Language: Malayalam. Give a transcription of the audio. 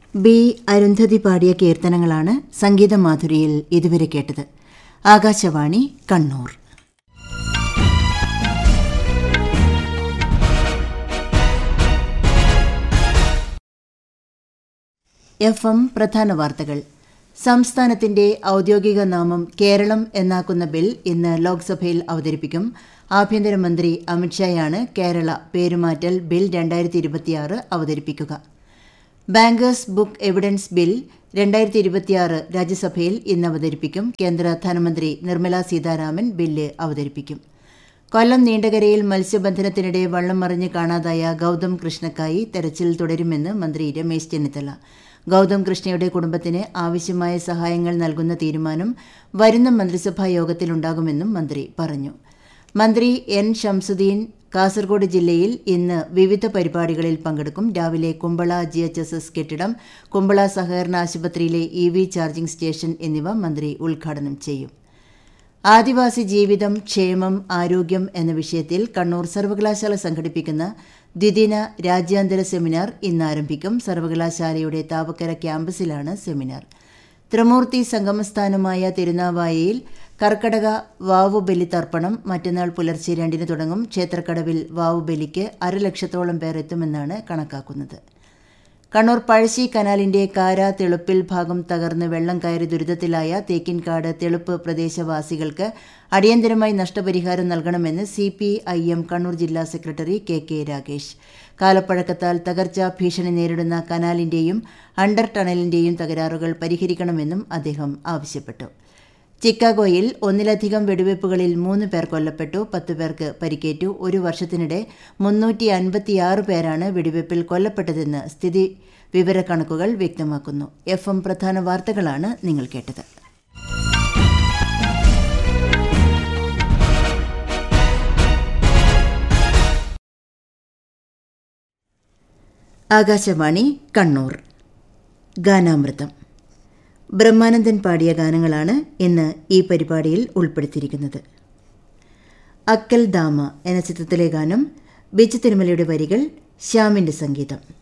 ബി അരുന്ധതി പാടിയ കീർത്തനങ്ങളാണ് സംഗീതമാധുരിയിൽ ഇതുവരെ കേട്ടത് ആകാശവാണി കണ്ണൂർ എഫ് എം പ്രധാന വാർത്തകൾ സംസ്ഥാനത്തിന്റെ ഔദ്യോഗിക നാമം കേരളം എന്നാക്കുന്ന ബിൽ ഇന്ന് ലോക്സഭയിൽ അവതരിപ്പിക്കും ആഭ്യന്തരമന്ത്രി അമിത്ഷായാണ് കേരള പേരുമാറ്റൽ ബിൽ രണ്ടായിരത്തി ഇരുപത്തിയാറ് അവതരിപ്പിക്കുക ബാങ്കേഴ്സ് ബുക്ക് എവിഡൻസ് ബിൽ രണ്ടായിരത്തി ഇരുപത്തിയാറ് രാജ്യസഭയിൽ ഇന്ന് അവതരിപ്പിക്കും കേന്ദ്ര ധനമന്ത്രി നിർമ്മല സീതാരാമൻ ബില്ല് അവതരിപ്പിക്കും കൊല്ലം നീണ്ടകരയിൽ മത്സ്യബന്ധനത്തിനിടെ വള്ളം മറിഞ്ഞ് കാണാതായ ഗൌതം കൃഷ്ണക്കായി തെരച്ചിൽ തുടരുമെന്ന് മന്ത്രി രമേശ് ചെന്നിത്തല ഗൌതം കൃഷ്ണയുടെ കുടുംബത്തിന് ആവശ്യമായ സഹായങ്ങൾ നൽകുന്ന തീരുമാനം വരുന്ന മന്ത്രിസഭാ യോഗത്തിലുണ്ടാകുമെന്നും മന്ത്രി പറഞ്ഞു മന്ത്രി എൻ ഷംസുദ്ദീൻ കാസർഗോഡ് ജില്ലയിൽ ഇന്ന് വിവിധ പരിപാടികളിൽ പങ്കെടുക്കും രാവിലെ Kumbla G H S S കെട്ടിടം കുമ്പള സഹകരണ ആശുപത്രിയിലെ ഇ വി ചാർജിംഗ് സ്റ്റേഷൻ എന്നിവ മന്ത്രി ഉദ്ഘാടനം ചെയ്യും ആദിവാസി ജീവിതം ക്ഷേമം ആരോഗ്യം എന്ന വിഷയത്തിൽ കണ്ണൂർ സർവകലാശാല സംഘടിപ്പിക്കുന്ന ദ്വിദിന രാജ്യാന്തര സെമിനാർ ഇന്ന് ആരംഭിക്കും സർവകലാശാലയുടെ താവക്കര ക്യാമ്പസിലാണ് സെമിനാർ ത്രിമൂർത്തി സംഗമസ്ഥാനമായ തിരുനാവായയിൽ കർക്കടക വാവുബലി തർപ്പണം മറ്റന്നാൾ പുലർച്ചെ രണ്ടിന് തുടങ്ങും ക്ഷേത്രക്കടവിൽ വാവുബലിക്ക് അരലക്ഷത്തോളം പേർ എത്തുമെന്നാണ് കണക്കാക്കുന്നത് കണ്ണൂർ പഴശ്ശി കനാലിന്റെ കാര തെളുപ്പിൽ ഭാഗം തകർന്ന് വെള്ളം കയറി ദുരിതത്തിലായ തേക്കിൻകാട് തെളുപ്പ് പ്രദേശവാസികൾക്ക് അടിയന്തരമായി നഷ്ടപരിഹാരം നൽകണമെന്ന് C P I M Kannur ജില്ലാ സെക്രട്ടറി കെ കെ രാഗേഷ് കാലപ്പഴക്കത്താൽ തകർച്ചാ ഭീഷണി നേരിടുന്ന കനാലിന്റെയും അണ്ടർ ടണലിന്റെയും തകരാറുകൾ പരിഹരിക്കണമെന്നും അദ്ദേഹം ആവശ്യപ്പെട്ടു ചിക്കാഗോയിൽ ഒന്നിലധികം വെടിവയ്പ്പുകളിൽ മൂന്ന് പേർ കൊല്ലപ്പെട്ടു പത്ത് പേർക്ക് പരിക്കേറ്റു ഒരു വർഷത്തിനിടെ മുന്നൂറ്റി അൻപത്തിയാറ് പേരാണ് വെടിവയ്പ്പിൽ കൊല്ലപ്പെട്ടതെന്ന് സ്ഥിതി വിവരക്കണക്കുകൾ വ്യക്തമാക്കുന്നു എഫ് എം പ്രധാന വാർത്തകളാണ് നിങ്ങൾ കേട്ടത് ആകാശവാണി കണ്ണൂർ ഗാനാമൃതം ബ്രഹ്മാനന്ദൻ പാടിയ ഗാനങ്ങളാണ് ഇന്ന് ഈ പരിപാടിയിൽ ഉൾപ്പെടുത്തിയിരിക്കുന്നത് അക്കൽ ദാമ എന്ന ചിത്രത്തിലെ ഗാനം ബിജു തിരുമലയുടെ വരികൾ ശ്യാമിന്റെ സംഗീതം